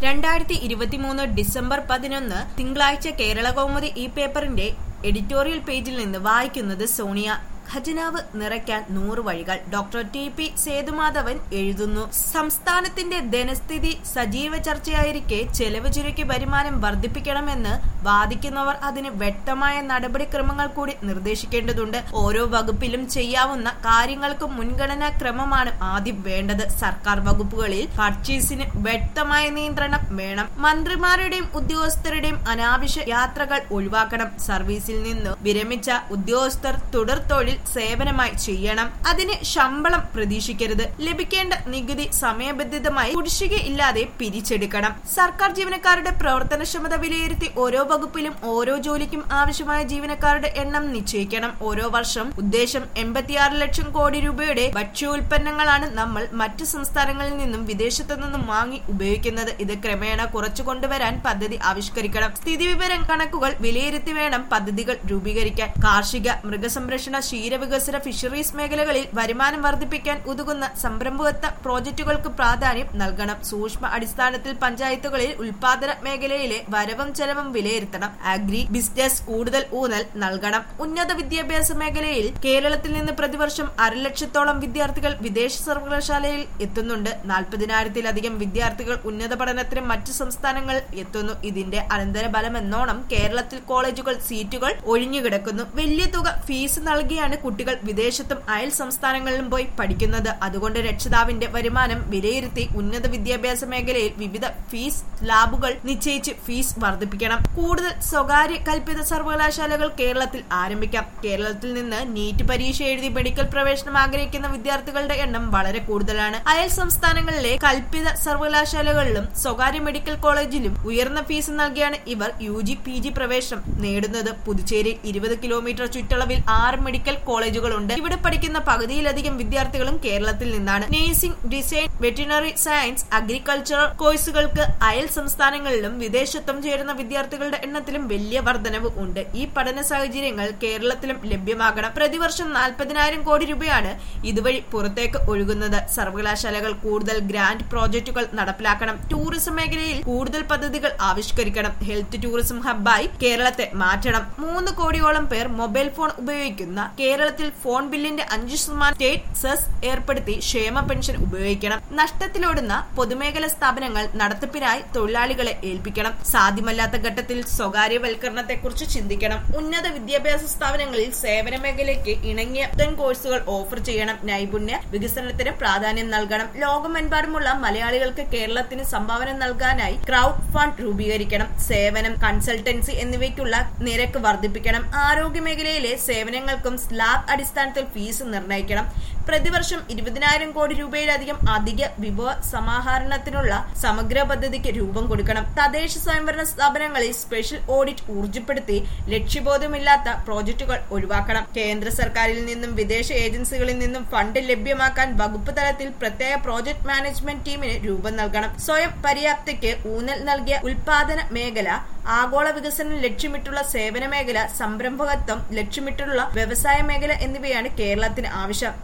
രണ്ടായിരത്തി ഇരുപത്തിമൂന്ന് ഡിസംബർ പതിനൊന്ന് തിങ്കളാഴ്ച കേരള കൗമുദി ഈ പേപ്പറിന്റെ എഡിറ്റോറിയൽ പേജിൽ നിന്ന് വായിക്കുന്നത് സോണിയ ഖജനാവ് നിറയ്ക്കാൻ നൂറ് വഴികൾ ഡോക്ടർ ടി പി സേതുമാധവൻ എഴുതുന്നു സംസ്ഥാനത്തിന്റെ ധനസ്ഥിതി സജീവ ചർച്ചയായിരിക്കെ ചെലവ് ചുരുക്കി വരുമാനം വർദ്ധിപ്പിക്കണമെന്ന് വാദിക്കുന്നവർ അതിന് വ്യക്തമായ നടപടിക്രമങ്ങൾ കൂടി നിർദ്ദേശിക്കേണ്ടതുണ്ട് ഓരോ വകുപ്പിലും ചെയ്യാവുന്ന കാര്യങ്ങൾക്ക് മുൻഗണനാ ക്രമമാണ് ആദ്യം വേണ്ടത് സർക്കാർ വകുപ്പുകളിൽ പർച്ചേസിന് വ്യക്തമായ നിയന്ത്രണം വേണം മന്ത്രിമാരുടെയും ഉദ്യോഗസ്ഥരുടെയും അനാവശ്യ യാത്രകൾ ഒഴിവാക്കണം സർവീസിൽ നിന്ന് വിരമിച്ച ഉദ്യോഗസ്ഥർ തുടർ തൊഴിൽ സേവനമായി ചെയ്യണം അതിന് ശമ്പളം പ്രതീക്ഷിക്കരുത് ലഭിക്കേണ്ട നികുതി സമയബന്ധിതമായി കുടിശ്ശിക ഇല്ലാതെ പിരിച്ചെടുക്കണം സർക്കാർ ജീവനക്കാരുടെ പ്രവർത്തനക്ഷമത വിലയിരുത്തി ഓരോ വകുപ്പിലും ഓരോ ജോലിക്കും ആവശ്യമായ ജീവനക്കാരുടെ എണ്ണം നിശ്ചയിക്കണം ഓരോ വർഷം ഉദ്ദേശം എൺപത്തിയാറ് ലക്ഷം കോടി രൂപയുടെ ഭക്ഷ്യോൽപ്പന്നങ്ങളാണ് നമ്മൾ മറ്റ് സംസ്ഥാനങ്ങളിൽ നിന്നും വിദേശത്തു നിന്നും വാങ്ങി ഉപയോഗിക്കുന്നത് ഇത് ക്രമേണ കുറച്ചു കൊണ്ടുവരാൻ പദ്ധതി ആവിഷ്കരിക്കണം സ്ഥിതിവിവരം കണക്കുകൾ വിലയിരുത്തി വേണം പദ്ധതികൾ രൂപീകരിക്കാൻ കാർഷിക മൃഗസംരക്ഷണ ക്ഷീരവികസന ഫിഷറീസ് മേഖലകളിൽ വരുമാനം വർദ്ധിപ്പിക്കാൻ ഉതകുന്ന സംരംഭകത്വ പ്രോജക്റ്റുകൾക്ക് പ്രാധാന്യം നൽകണം സൂക്ഷ്മ അടിസ്ഥാനത്തിൽ പഞ്ചായത്തുകളിൽ ഉൽപാദന മേഖലയിലെ വരവും ചെലവും വിലയിരുത്തണം അഗ്രി ബിസിനസ് കൂടുതൽ ഊന്നൽ നൽകണം ഉന്നത വിദ്യാഭ്യാസ മേഖലയിൽ കേരളത്തിൽ നിന്ന് പ്രതിവർഷം അരലക്ഷത്തോളം വിദ്യാർത്ഥികൾ വിദേശ സർവകലാശാലയിൽ എത്തുന്നുണ്ട് നാൽപ്പതിനായിരത്തിലധികം വിദ്യാർത്ഥികൾ ഉന്നത പഠനത്തിന് മറ്റ് സംസ്ഥാനങ്ങളിൽ എത്തുന്നു ഇതിന്റെ അനന്തരഫലമെന്നോണം കേരളത്തിൽ കോളേജുകൾ സീറ്റുകൾ ഒഴിഞ്ഞുകിടക്കുന്നു വലിയ തുക ഫീസ് നൽകിയാണ് കുട്ടികൾ വിദേശത്തും അയൽ സംസ്ഥാനങ്ങളിലും പോയി പഠിക്കുന്നത് അതുകൊണ്ട് രക്ഷിതാവിന്റെ വരുമാനം വിലയിരുത്തി ഉന്നത വിദ്യാഭ്യാസ മേഖലയിൽ വിവിധ ഫീസ് ലാബുകൾ നിശ്ചയിച്ച് ഫീസ് വർദ്ധിപ്പിക്കണം കൂടുതൽ സ്വകാര്യ കൽപ്പിത സർവകലാശാലകൾ കേരളത്തിൽ ആരംഭിക്കാം കേരളത്തിൽ നിന്ന് നീറ്റ് പരീക്ഷ എഴുതി മെഡിക്കൽ പ്രവേശനം ആഗ്രഹിക്കുന്ന വിദ്യാർത്ഥികളുടെ എണ്ണം വളരെ കൂടുതലാണ് അയൽ സംസ്ഥാനങ്ങളിലെ കൽപ്പിത സർവകലാശാലകളിലും സ്വകാര്യ മെഡിക്കൽ കോളേജിലും ഉയർന്ന ഫീസ് നൽകിയാണ് ഇവർ യു ജി പി ജി പ്രവേശനം നേടുന്നത് പുതുച്ചേരി ഇരുപത് കിലോമീറ്റർ ചുറ്റളവിൽ ആറ് മെഡിക്കൽ കോളേജുകളുണ്ട് ഇവിടെ പഠിക്കുന്ന പകുതിയിലധികം വിദ്യാർത്ഥികളും കേരളത്തിൽ നിന്നാണ് nursing design veterinary science agriculture കോഴ്സുകൾക്ക് അയൽ സംസ്ഥാനങ്ങളിലും വിദേശത്തും ചേരുന്ന വിദ്യാർത്ഥികളുടെ എണ്ണത്തിലും വലിയ വർധനവ് ഉണ്ട് ഈ പഠന സാഹചര്യങ്ങൾ കേരളത്തിലും ലഭ്യമാകണം പ്രതിവർഷം നാൽപ്പതിനായിരം കോടി രൂപയാണ് ഇതുവഴി പുറത്തേക്ക് ഒഴുകുന്നത് സർവകലാശാലകൾ കൂടുതൽ ഗ്രാൻഡ് പ്രോജക്റ്റുകൾ നടപ്പിലാക്കണം ടൂറിസം മേഖലയിൽ കൂടുതൽ പദ്ധതികൾ ആവിഷ്കരിക്കണം ഹെൽത്ത് ടൂറിസം ഹബ്ബായി കേരളത്തെ മാറ്റണം മൂന്ന് കോടിയോളം പേർ മൊബൈൽ ഫോൺ ഉപയോഗിക്കുന്ന കേരളത്തിൽ ഫോൺ ബില്ലിന്റെ അഞ്ച് ശതമാനം സ്റ്റേറ്റ് സെസ് ഏർപ്പെടുത്തി ക്ഷേമ പെൻഷൻ ഉപയോഗിക്കണം നഷ്ടത്തിലോടുന്ന പൊതുമേഖലാ സ്ഥാപനങ്ങൾ നടത്തിപ്പിനായി തൊഴിലാളികളെ ഏൽപ്പിക്കണം സാധ്യമല്ലാത്ത ഘട്ടത്തിൽ സ്വകാര്യവൽക്കരണത്തെക്കുറിച്ച് ചിന്തിക്കണം ഉന്നത വിദ്യാഭ്യാസ സ്ഥാപനങ്ങളിൽ സേവന മേഖലയ്ക്ക് ഇണങ്ങിയ പുത്തൻ കോഴ്സുകൾ ഓഫർ ചെയ്യണം നൈപുണ്യ വികസനത്തിന് പ്രാധാന്യം നൽകണം ലോകമെമ്പാടുമുള്ള മലയാളികൾക്ക് കേരളത്തിന് സംഭാവന നൽകാനായി ക്രൗഡ് ഫണ്ട് രൂപീകരിക്കണം സേവനം കൺസൾട്ടൻസി എന്നിവയ്ക്കുള്ള നിരക്ക് വർദ്ധിപ്പിക്കണം ആരോഗ്യ മേഖലയിലെ സേവനങ്ങൾക്കും സ്ലാബ് അടിസ്ഥാനത്തിൽ ഫീസ് നിർണ്ണയിക്കണം പ്രതിവർഷം ഇരുപതിനായിരം കോടി രൂപയിലധികം അധിക വിഭവ സമാഹരണത്തിനുള്ള സമഗ്ര പദ്ധതിക്ക് രൂപം കൊടുക്കണം തദ്ദേശ സ്വയംഭരണ സ്ഥാപനങ്ങളിൽ സ്പെഷ്യൽ ഓഡിറ്റ് ഊർജിതപ്പെടുത്തി ലക്ഷ്യബോധമില്ലാത്ത പ്രോജക്റ്റുകൾ ഒഴിവാക്കണം കേന്ദ്ര സർക്കാരിൽ നിന്നും വിദേശ ഏജൻസികളിൽ നിന്നും ഫണ്ട് ലഭ്യമാക്കാൻ വകുപ്പ് തലത്തിൽ പ്രത്യേക പ്രോജക്ട് മാനേജ്മെന്റ് ടീമിന് രൂപം നൽകണം സ്വയം പര്യാപ്തയ്ക്ക് ഊന്നൽ നൽകിയ ഉൽപാദന മേഖല ആഗോള വികസനം ലക്ഷ്യമിട്ടുള്ള സേവന മേഖല സംരംഭകത്വം ലക്ഷ്യമിട്ടുള്ള വ്യവസായ മേഖല എന്നിവയാണ് കേരളത്തിന് ആവശ്യം